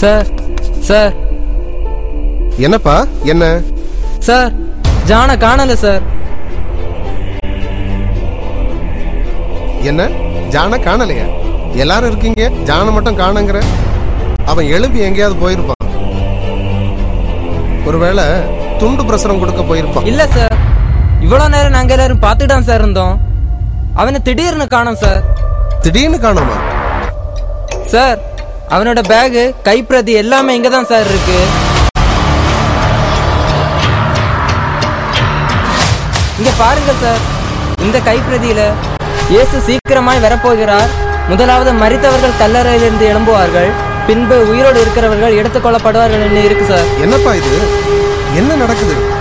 sir sir என்னப்பா என்ன sir ஜானை காணல சார் என்ன ஜான காணலையா எல்லாரும் இருக்கீங்க ஜான மட்டும் காணுங்கிற அவன் எழும்பி எங்கேயாவது போயிருப்பான் ஒருவேளை துண்டு பிரசுரம் கொடுக்க போயிருப்பான் இல்ல சார் இவ்வளவு நேரம் நாங்க எல்லாரும் பார்த்துட்டு தான் சார் இருந்தோம் அவனை திடீர்னு காணோம் சார் திடீர்னு காணோமா சார் அவனோட பேகு கைப்பிரதி எல்லாமே இங்க தான் சார் இருக்கு இங்க பாருங்க சார் இந்த கைப்பிரதியில இயேசு சீக்கிரமாய் வரப்போகிறார் முதலாவது மரித்தவர்கள் கல்லறையிலிருந்து எழும்புவார்கள் பின்பு உயிரோடு இருக்கிறவர்கள் எடுத்துக்கொள்ளப்படுவார்கள் என்று இருக்கு சார் என்னப்பா இது என்ன நடக்குது